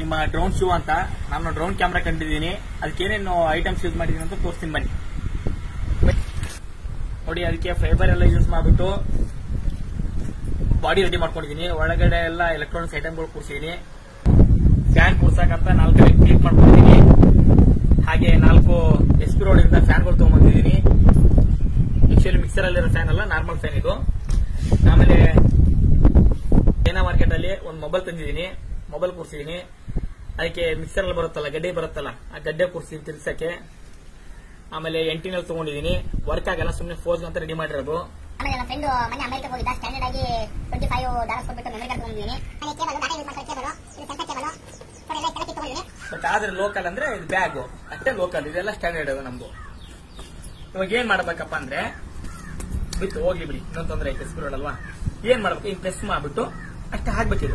ನಿಮ್ಮ drone shoe ಅಂತ ನಾನು ಡ್ರೋನ್ ಕ್ಯಾಮ್ರಾ ಕಂಡಿದ್ದೀನಿ ಅದಕ್ಕೆ ಏನೇನು ಐಟಮ್ಸ್ ಯೂಸ್ ಮಾಡಿದ್ದೀನಿ ಅಂತ ತೋರಿಸ್ತೀನಿ ಬನ್ನಿ ನೋಡಿ ಅದಕ್ಕೆ ಫೈಬರ್ ಎಲ್ಲ ಯೂಸ್ ಮಾಡಿಬಿಟ್ಟು ಬಾಡಿ ರೆಡಿ ಮಾಡ್ಕೊಂಡಿದ್ದೀನಿ ಒಳಗಡೆ ಎಲ್ಲ ಎಲೆಕ್ಟ್ರಾನಿಕ್ಸ್ ಐಟಮ್ಗಳು ಕೂರಿಸಿದ್ದೀನಿ ಫ್ಯಾನ್ ಕೂರ್ಸಕ್ಕಂತ ನಾಲ್ಕು ಕ್ಲಿಕ್ ಮಾಡ್ಕೊಂಡಿದ್ದೀನಿ ಹಾಗೆ ನಾಲ್ಕು ಎಸ್ ಪಿ ರೋಡ್ ಇಂದ ಫ್ಯಾನ್ಗಳು ತಗೊಂಡ್ಬಂದಿದ್ದೀನಿ ಆಕ್ಚುಲಿ ಮಿಕ್ಸರ್ ಅಲ್ಲಿರೋ ಫ್ಯಾನ್ ಅಲ್ಲ ನಾರ್ಮಲ್ ಫ್ಯಾನ್ ಇದು ಆಮೇಲೆ ಚೈನಾ ಮಾರ್ಕೆಟ್ ಅಲ್ಲಿ ಒಂದು ಮೊಬೈಲ್ ತಂದಿದ್ದೀನಿ ಮೊಬೈಲ್ ಕೂರಿಸಿದ್ದೀನಿ ಅದಕ್ಕೆ ಮಿಕ್ಸರ್ ಅಲ್ಲಿ ಬರುತ್ತಲ್ಲ ಗಡ್ಡೆ ಬರುತ್ತಲ್ಲ ಆ ಗಡ್ಡೆ ಕೂರಿಸಿ ತಿರ್ಸಕ್ಕೆ ಆಮೇಲೆ ಎಂಟಿನಲ್ಲಿ ತಗೊಂಡಿದ್ದೀನಿ ವರ್ಕ್ ಆಗಲ್ಲ ಸುಮ್ಮನೆ ಫೋರ್ಸ್ ಅಂತ ರೆಡಿ ಮಾಡಿರೋದು ಆಮೇಲೆ ನನ್ನ ಫ್ರೆಂಡ್ ಮನೆ ಅಮೆರಿಕ ಹೋಗಿದ್ದ ಸ್ಟ್ಯಾಂಡರ್ಡ್ ಆಗಿ ಟ್ವೆಂಟಿ ಫೈವ್ ಡಾಲರ್ಸ್ ಕೊಟ್ಬಿಟ್ಟು ಮೆಮರಿ ಕಾರ್ಡ್ ತಗೊಂಡಿದ್ದೀನಿ ಆಮೇಲೆ ಕೇಬಲ್ ಡಾಟಾ ಯೂಸ್ ಮಾಡ್ತಾರೆ ಕೇಬಲ್ ಇದು ಸೆಂಟರ್ ಕೇಬಲ್ ಫೋನ್ ಎಲ್ಲ ಕೆಳಗೆ ತಗೊಂಡಿದ್ದೀನಿ ಬಟ್ ಆದ್ರೆ ಲೋಕಲ್ ಅಂದ್ರೆ ಇದು ಬ್ಯಾಗ್ ಅಷ್ಟೇ ಲೋಕಲ್ ಇದೆಲ್ಲ ಸ್ಟ್ಯಾಂಡರ್ಡ್ ನಮ್ದು ಇವಾಗ ಏನ್ ಮಾಡ್ಬೇಕಪ್ಪ ಅಂದ್ರೆ ಬಿತ್ತು ಹೋಗ್ಲಿ ಬಿಡಿ ಇನ್ನೊಂದು ತೊಂದರೆ ಐತೆ ಸ್ಕೂಲ್ ಅಲ್ವಾ ಏನ್ ಮಾಡ್ಬೇಕು ಹಿಂಗ್ ಪ್ರೆಸ್ ಮಾಡ್ಬಿಟ್ಟು ಅಷ್ಟೇ ಹಾಕ್ಬೇಕಿದು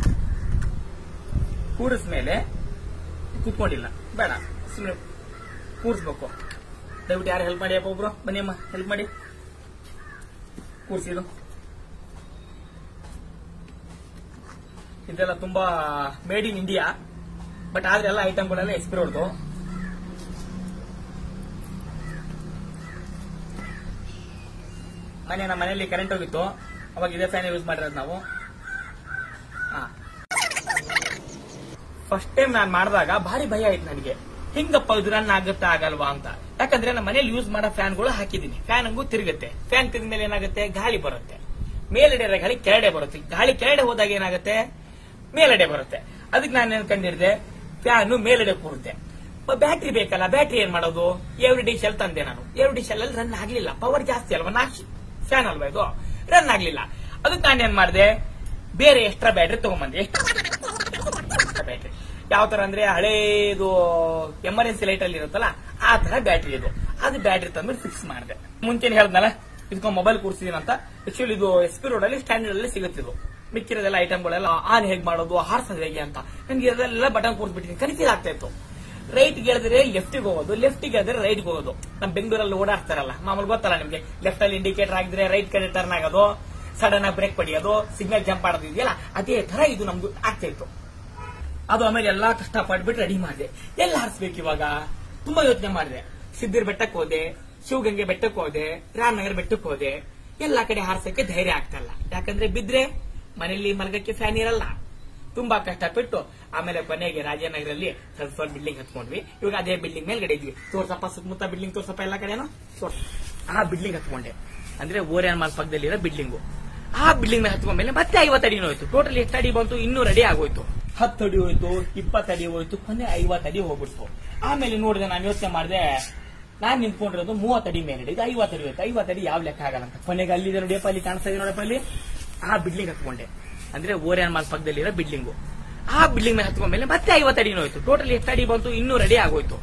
ಕೂರಿಸ್ಮೇಲೆ ಕೂತ್ಕೊಂಡಿಲ್ಲ ಬೇಡ ಸುಮ್ಮನೆ ಕೂರಿಸ್ಬೇಕು ದಯವಿಟ್ಟು ಯಾರು ಹೆಲ್ಪ್ ಮಾಡಿ ಅಪ್ಪ ಒಬ್ರು ಬನ್ನಿ ಅಮ್ಮ ಹೆಲ್ಪ್ ಮಾಡಿ ಕೂರಿಸಿದು ಇದೆಲ್ಲ ತುಂಬಾ ಮೇಡ್ ಇನ್ ಇಂಡಿಯಾ ಬಟ್ ಆದ್ರೆ ಎಲ್ಲ ಐಟಮ್ಗಳೆಲ್ಲ ಎಕ್ಸ್ಪೈರ್ ಹೊಡೆದು ಮನೆ ನಮ್ಮ ಮನೆಯಲ್ಲಿ ಕರೆಂಟ್ ಹೋಗಿತ್ತು ಅವಾಗ ಇದೇ ಫ್ಯಾನ್ ಯೂಸ್ ಮಾಡಿರೋದು ನಾವು ಫಸ್ಟ್ ಟೈಮ್ ನಾನು ಮಾಡಿದಾಗ ಭಾರಿ ಭಯ ಆಯ್ತು ನನಗೆ ಹಿಂಗಪ್ಪ ಇದು ರನ್ ಆಗುತ್ತಾ ಆಗಲ್ವಾ ಅಂತ ಯಾಕಂದ್ರೆ ನಮ್ಮ ಮನೇಲಿ ಯೂಸ್ ಮಾಡೋ ಫ್ಯಾನ್ಗಳು ಹಾಕಿದೀನಿ ಫ್ಯಾನ್ ಹಂಗೂ ತಿರುಗುತ್ತೆ ಫ್ಯಾನ್ ತಿರುಗಿದ ಮೇಲೆ ಏನಾಗುತ್ತೆ ಗಾಳಿ ಬರುತ್ತೆ ಮೇಲೆಡೆ ಇರೋ ಗಾಳಿ ಕೆಳಗಡೆ ಬರುತ್ತೆ ಗಾಳಿ ಕೆಳಗಡೆ ಹೋದಾಗ ಏನಾಗುತ್ತೆ ಮೇಲೆಡೆ ಬರುತ್ತೆ ಅದಕ್ಕೆ ನಾನು ಏನ್ ಕಂಡಿಡ್ದೆ ಫ್ಯಾನ್ ಮೇಲೆಡೆ ಕೂರುತ್ತೆ ಬ್ಯಾಟ್ರಿ ಬೇಕಲ್ಲ ಬ್ಯಾಟ್ರಿ ಏನ್ ಮಾಡೋದು ಎವ್ರಿ ಡಿ ಶೆಲ್ ತಂದೆ ನಾನು ಎವ್ರಿ ಡಿ ಶೆಲ್ ಅಲ್ಲಿ ರನ್ ಆಗ್ಲಿಲ್ಲ ಪವರ್ ಜಾಸ್ತಿ ಅಲ್ವಾ ನಾಲ್ಕು ಫ್ಯಾನ್ ಅಲ್ವಾ ಇದು ರನ್ ಆಗ್ಲಿಲ್ಲ ಅದಕ್ಕೆ ನಾನು ಏನ್ ಮಾಡಿದೆ ಬೇರೆ ಎಕ್ಸ್ಟ್ರಾ ಬ್ಯಾಟ್ರಿ ತಗೊಂಬಂದೆ ಎಷ್ಟು ಬ್ಯಾಟ್ರಿ ಯಾವ ತರ ಅಂದ್ರೆ ಹಳೇದು ಎಮರ್ಜೆನ್ಸಿ ಲೈಟ್ ಅಲ್ಲಿ ಇರುತ್ತಲ್ಲ ಆ ತರ ಬ್ಯಾಟ್ರಿ ಇದು ಅದು ಬ್ಯಾಟ್ರಿ ತಂದ್ಬಿಟ್ಟು ಫಿಕ್ಸ್ ಮಾಡಿದೆ ಮುಂಚೆನೆ ಹೇಳ್ದಲ್ಲ ಇದಕ್ಕೊಂದು ಮೊಬೈಲ್ ಕೂರಿಸಿದೀನಿ ಅಂತ ಆಕ್ಚುಲಿ ಇದು ಎಸ್ ಪಿ ರೋಡ್ ಅಲ್ಲಿ ಸ್ಟ್ಯಾಂಡರ್ಡ್ ಅಲ್ಲಿ ಸಿಗುತ್ತೆ ಇದು ಮಿಕ್ಕಿರೋದೆಲ್ಲ ಐಟಮ್ಗಳೆಲ್ಲ ಆನ್ ಹೇಗ್ ಮಾಡೋದು ಹಾರ್ಸೋದು ಹೇಗೆ ಅಂತ ನನ್ಗೆ ಇದೆಲ್ಲ ಬಟನ್ ಕೂರಿಸ್ಬಿಟ್ಟಿದ್ದೀನಿ ಕನ್ಫ್ಯೂಸ್ ಆಗ್ತಾ ಇತ್ತು ರೈಟ್ ಹೇಳಿದ್ರೆ ಲೆಫ್ಟ್ ಹೋಗೋದು ಲೆಫ್ಟ್ ಹೇಳಿದ್ರೆ ರೈಟ್ ಹೋಗೋದು ನಮ್ ಬೆಂಗಳೂರಲ್ಲಿ ಓಡಾಡ್ತಾರಲ್ಲ ಮಾಮೂಲು ಗೊತ್ತಲ್ಲ ನಿಮ್ಗೆ ಲೆಫ್ಟ್ ಅಲ್ಲಿ ಇಂಡಿಕೇಟರ್ ಆಗಿದ್ರೆ ರೈಟ್ ಕಡೆ ಟರ್ನ್ ಆಗೋದು ಸಡನ್ ಆಗಿ ಬ್ರೇಕ್ ಪಡಿಯೋದು ಸಿಗ್ನಲ್ ಜಂಪ್ ಮಾಡೋದು ಇದೆಯಲ್ಲ ಅದೇ ತರ ಇದು ನಮ್ಗೆ ಆಗ್ತಾ ಇತ್ತು ಅದು ಆಮೇಲೆ ಎಲ್ಲಾ ಕಷ್ಟ ಪಟ್ಬಿಟ್ಟು ರೆಡಿ ಮಾಡಿದೆ ಎಲ್ಲ ಹಾರಿಸ್ಬೇಕು ಇವಾಗ ತುಂಬಾ ಯೋಚನೆ ಮಾಡಿದೆ ಸಿದ್ದಿರ್ ಬೆಟ್ಟಕ್ಕೆ ಹೋದೆ ಶಿವಗಂಗೆ ಬೆಟ್ಟಕ್ಕೆ ಹೋದೆ ರಾಮನಗರ ಬೆಟ್ಟಕ್ಕೆ ಹೋದೆ ಎಲ್ಲಾ ಕಡೆ ಹಾರ್ಸಕ್ಕೆ ಧೈರ್ಯ ಆಗ್ತಲ್ಲ ಯಾಕಂದ್ರೆ ಬಿದ್ರೆ ಮನೆಯಲ್ಲಿ ಮಲಗಕ್ಕೆ ಫ್ಯಾನ್ ಇರಲ್ಲ ತುಂಬಾ ಕಷ್ಟಪಟ್ಟು ಆಮೇಲೆ ಕೊನೆಗೆ ರಾಜನಗರಲ್ಲಿ ಸ್ವಲ್ಪ ಬಿಲ್ಡಿಂಗ್ ಹತ್ಕೊಂಡ್ವಿ ಇವಾಗ ಅದೇ ಬಿಲ್ಡಿಂಗ್ ಮೇಲ್ಗಡೆ ಇದ್ವಿ ತೋರ್ಸಪ್ಪ ಸುತ್ತಮುತ್ತ ಬಿಲ್ಡಿಂಗ್ ತೋರ್ಸಪ್ಪ ಎಲ್ಲ ಕಡೆನೂ ತೋರ್ಸ್ ಆ ಬಿಲ್ಡಿಂಗ್ ಹತ್ಕೊಂಡೆ ಅಂದ್ರೆ ಓರಿಯನ್ ಮಾಲ್ ಪಕ್ಕದಲ್ಲಿರೋ ಬಿಲ್ಡಿಂಗು ಆ ಬಿಲ್ಡಿಂಗ್ ಮೇಲೆ ಹತ್ಕೊಂಡ್ಮೇಲೆ ಮತ್ತೆ ಐವತ್ತು ಅಡಿನೂ ಹೋಯ್ತು ಟೋಟಲ್ ಎಷ್ಟು ಅಡಿ ಬಂತು ಇನ್ನೂರು ಅಡಿ ಆಗೋಯ್ತು ಹತ್ತು ಅಡಿ ಹೋಯ್ತು ಇಪ್ಪತ್ತು ಅಡಿ ಹೋಯ್ತು ಕೊನೆ ಐವತ್ತು ಅಡಿ ಹೋಗ್ಬಿಡ್ತು ಆಮೇಲೆ ನೋಡಿದೆ ನಾನು ಯೋಚನೆ ಮಾಡಿದೆ ನಾನ್ ನಿಂತ್ಕೊಂಡಿರೋದು ಮೂವತ್ತು ಅಡಿ ಮೇಲೆ ಇದು ಐವತ್ತು ಅಡಿ ಹೋಯ್ತು ಐವತ್ತು ಅಡಿ ಯಾವ ಲೆಕ್ಕ ಆಗಲ್ಲ ಅಂತ ಕೊನೆಗೆ ಅಲ್ಲಿದೆ ನೋಡಿಯಪ್ಪ ಅಲ್ಲಿ ಕಾಣಿಸ್ತಾ ಇದೆ ನೋಡಪ್ಪ ಅಲ್ಲಿ ಆ ಬಿಲ್ಡಿಂಗ್ ಹತ್ಕೊಂಡೆ ಅಂದ್ರೆ ಓರಿಯನ್ ಮಾಲ್ ಪಕ್ಕದಲ್ಲಿರೋ ಬಿಲ್ಡಿಂಗು ಆ ಬಿಲ್ಡಿಂಗ್ ಮೇಲೆ ಹತ್ಕೊಂಡ್ಮೇಲೆ ಮತ್ತೆ ಐವತ್ತು ಅಡಿನೂ ಹೋಯ್ತು ಟೋಟಲ್ ಎಷ್ಟು ಅಡಿ ಬಂತು ಇನ್ನೂರು ಅಡಿ ಆಗೋಯ್ತು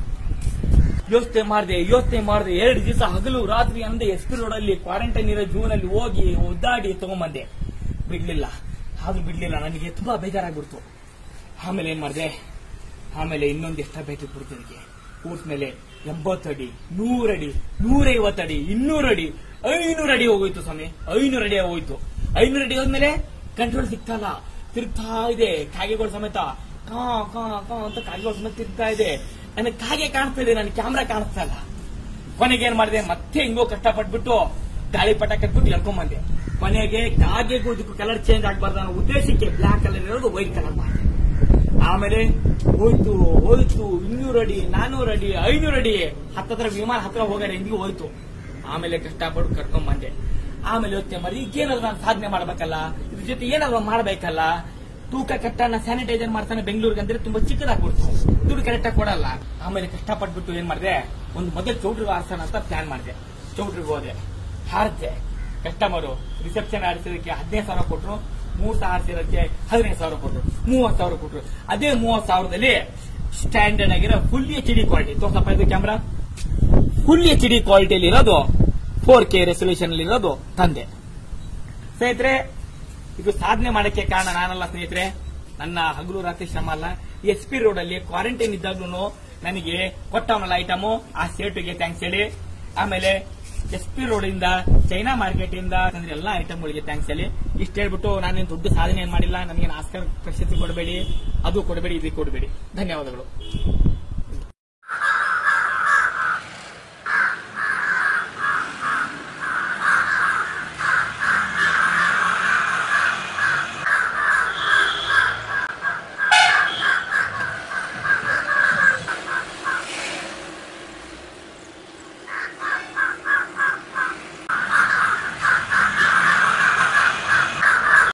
ಯೋಚನೆ ಮಾಡಿದೆ ಯೋಚನೆ ಮಾಡಿದೆ ಎರಡು ದಿವಸ ಹಗಲು ರಾತ್ರಿ ಅಂದೆ ಎಸ್ ಪಿ ರೋಡ್ ಅಲ್ಲಿ ಕ್ವಾರಂಟೈನ್ ಇರೋ ಜೂನ್ ಅಲ್ಲಿ ಹೋಗಿ ಒದ್ದಾಡಿ ತಗೊಂಬಂದೆ ಬಿಡ್ಲಿಲ್ಲ ಆದ್ರೂ ಬಿಡ್ಲಿಲ್ಲ ನನಗೆ ತುಂಬಾ ಬೇಜಾರಾಗ್ಬಿಡ್ತು ಆಮೇಲೆ ಏನ್ ಮಾಡಿದೆ ಆಮೇಲೆ ಇನ್ನೊಂದು ಎಷ್ಟ ಬ್ಯಾಟ್ರಿ ಕೊಡ್ತು ನನಗೆ ಕೂರ್ಸ್ಮೇಲೆ ಎಂಬತ್ತಡಿ ನೂರಡಿ ನೂರೈವತ್ತಡಿ ಇನ್ನೂರಡಿ ಐನೂರು ಅಡಿ ಹೋಗೋಯ್ತು ಸ್ವಾಮಿ ಐನೂರು ಅಡಿ ಹೋಯ್ತು ಐನೂರು ಅಡಿ ಹೋದ್ಮೇಲೆ ಕಂಟ್ರೋಲ್ ಸಿಗ್ತಲ್ಲ ತಿರುಗ್ತಾ ಇದೆ ಕಾಗೆಗಳು ಸಮೇತ ಕಾ ಕಾ ಕಾ ಅಂತ ಕಾಗೆಗಳು ಸಮೇತ ತಿರುಗ್ತಾ ಇದೆ ನನಗೆ ಕಾಗೆ ಕಾಣಿಸ್ತಾ ಇದೆ ನನ್ನ ಕ್ಯಾಮ್ರಾ ಕಾಣಿಸ್ತಾ ಇಲ್ಲ ಕೊನೆಗೆ ಏನ್ ಮಾಡಿದೆ ಮತ್ತೆ ಹಿಂಗೋ ಕಷ್ಟಪಟ್ಬಿಟ್ಟು ಗಾಳಿ ಪಟ ಕಟ್ಬಿಟ್ಟು ಎಳ್ಕೊಂಬಂದೆ ಕೊನೆಗೆ ಕಾಗೆಗೂ ಇದಕ್ಕೂ ಕಲರ್ ಚೇಂಜ್ ಆಗ್ಬಾರ್ದು ಅನ್ನೋ ಉದ್ದೇಶಕ್ಕೆ ಬ್ಲಾಕ್ ಕಲರ್ ಇರೋದು ವೈಟ್ ಕಲರ್ ಮಾಡಿದೆ ಆಮೇಲೆ ಹೋಯ್ತು ಹೋಯ್ತು ಇನ್ನೂರು ಅಡಿ ನಾನೂರು ಅಡಿ ಐನೂರು ಅಡಿ ಹತ್ತತ್ರ ವಿಮಾನ ಹತ್ರ ಹೋಗಡೆ ಹಿಂದಿಗೆ ಹೋಯ್ತು ಆಮೇಲೆ ಕಷ್ಟಪಟ್ಟು ಕರ್ಕೊಂಡ್ ಬಂದೆ ಆಮೇಲೆ ಯೋಚನೆ ಮಾಡಿ ಈಗೇನಾದ್ರು ನಾನು ಸಾಧನೆ ಮಾಡ್ಬೇಕಲ್ಲ ಇದ್ರ ಜೊತೆ ಏನಾದ್ರು ಮಾಡ್ಬೇಕಲ್ಲ ತೂಕ ಕಟ್ಟನ್ನ ಸ್ಯಾನಿಟೈಸರ್ ಮಾಡ್ತಾನೆ ಬೆಂಗಳೂರಿಗೆ ಅಂದ್ರೆ ತುಂಬಾ ಚಿಕ್ಕದಾಗ್ಬಿಡ್ತು ದುಡ್ಡು ಕರೆಕ್ಟಾಗಿ ಕೊಡಲ್ಲ ಆಮೇಲೆ ಕಷ್ಟಪಟ್ಬಿಟ್ಟು ಏನ್ ಮಾಡಿದೆ ಒಂದು ಮೊದಲು ಚೌಟ್ರಿಗೆ ಹಾರ್ಸೋಣ ಅಂತ ಪ್ಲಾನ್ ಮಾಡಿದೆ ಚೌಟ್ರಿಗೆ ಹೋದೆ ಹಾರಿದೆ ಕಸ್ಟಮರು ರಿಸೆಪ್ಷನ್ ಆಡಿಸೋದಕ್ಕೆ ಹದಿನೈದು ಸಾವಿರ ಕೊಟ್ರು ಮೂರ್ ಸಾವಿರ ಆಡಿಸಿರೋದಕ್ಕೆ ಹದಿನೈದು ಸಾವಿರ ಕೊಟ್ರು ಮೂವತ್ತು ಸಾವಿರ ಕೊಟ್ರು ಅದೇ ಮೂವತ್ತು ಸಾವಿರದಲ್ಲಿ ಸ್ಟ್ಯಾಂಡರ್ಡ್ ಆಗಿರೋ ಫುಲ್ ಎಚ್ ಡಿ ಕ್ವಾಲಿಟಿ ತೋರ್ಸಪ್ಪ ಇದು ಕ್ಯಾಮ್ರಾ ಫುಲ್ ಎಚ್ ಡಿ ಕ್ವಾಲಿಟಿಯಲ್ಲಿ ಇರೋದು ಫೋರ್ ಕೆ ರೆಸೊಲ್ಯೂಷನ್ ಅಲ್ಲಿ ಇರೋದು ತಂದೆ ಸ್ನೇಹಿತರೆ ಇದು ಸಾಧನೆ ಮಾಡಕ್ಕೆ ಕಾರಣ ನಾನಲ್ಲ ಸ್ನೇಹಿತರೆ ನನ್ನ ಹಗಲು ರಾತ್ರಿ ಶ್ರಮ ಅಲ್ಲ ಎಸ್ ಪಿ ರೋಡ್ ಅಲ್ಲಿ ಕ್ವಾರಂಟೈನ್ ಇದ್ದಾಗ್ಲೂ ನನಗೆ ಕೊಟ್ಟವನಲ್ಲ ಐಟಮು ಆ ಸೇಟುಗೆ ಥ್ಯಾಂಕ್ಸ್ ಹೇಳಿ ಆಮೇಲೆ ಎಸ್ ಪಿ ರೋಡ್ ಇಂದ ಚೈನಾ ಮಾರ್ಕೆಟ್ ಇಂದ ಅಂದ್ರೆ ಎಲ್ಲಾ ಐಟಮ್ಗಳಿಗೆ ಥ್ಯಾಂಕ್ಸ್ ಹೇಳಿ ಇಷ್ಟ ಹೇಳ್ಬಿಟ್ಟು ನಾನೇನು ದೊಡ್ಡ ಸಾಧನೆ ಏನ್ ಮಾಡಿಲ್ಲ ನನಗೆ ಆಸ್ಕರ್ ಪ್ರಶಸ್ತಿ ಕೊಡಬೇಡಿ ಅದು ಕೊಡಬೇಡಿ ಇದು ಕೊಡಬೇಡಿ ಧನ್ಯವಾದಗಳು